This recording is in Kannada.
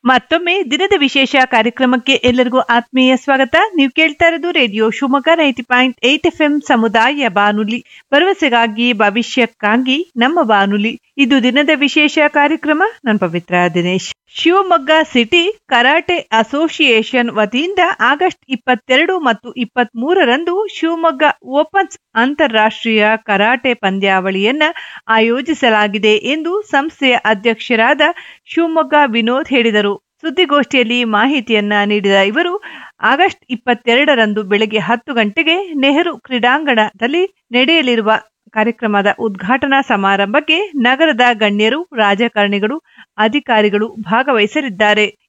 ಮತ್ತೊಮ್ಮೆ ದಿನದ ವಿಶೇಷ ಕಾರ್ಯಕ್ರಮಕ್ಕೆ ಎಲ್ಲರಿಗೂ ಆತ್ಮೀಯ ಸ್ವಾಗತ ನೀವು ಕೇಳ್ತಾ ಇರೋದು radio Shivamogga ninety point eight F M ಸಮುದಾಯ ಬಾನುಲಿ ಭರವಸೆಗಾಗಿ ಭವಿಷ್ಯಕ್ಕಾಗಿ ನಮ್ಮ ಬಾನುಲಿ ಇದು ದಿನದ ವಿಶೇಷ ಕಾರ್ಯಕ್ರಮ ನಾನು Pavithra Dinesh Shivamogga city karate association ವತಿಯಿಂದ ಆಗಸ್ಟ್ ಇಪ್ಪತ್ತೆರಡು ಮತ್ತು ಇಪ್ಪತ್ತ್ ಮೂರರಂದು ಶಿವಮೊಗ್ಗ ಓಪನ್ಸ್ ಅಂತಾರಾಷ್ಟ್ರೀಯ ಕರಾಟೆ ಪಂದ್ಯಾವಳಿಯನ್ನ ಆಯೋಜಿಸಲಾಗಿದೆ ಎಂದು ಸಂಸ್ಥೆಯ ಅಧ್ಯಕ್ಷರಾದ ಶಿವಮೊಗ್ಗ ವಿನೋದ್ ಹೇಳಿದರು ಸುದ್ದಿಗೋಷ್ಠಿಯಲ್ಲಿ ಮಾಹಿತಿಯನ್ನ ನೀಡಿದ ಇವರು ಆಗಸ್ಟ್ ಇಪ್ಪತ್ತೆರಡರಂದು ಬೆಳಗ್ಗೆ ಹತ್ತು ಗಂಟೆಗೆ ನೆಹರು ಕ್ರೀಡಾಂಗಣದಲ್ಲಿ ನಡೆಯಲಿರುವ ಕಾರ್ಯಕ್ರಮದ ಉದ್ಘಾಟನಾ ಸಮಾರಂಭಕ್ಕೆ ನಗರದ ಗಣ್ಯರು ರಾಜಕಾರಣಿಗಳು ಅಧಿಕಾರಿಗಳು ಭಾಗವಹಿಸಲಿದ್ದಾರೆ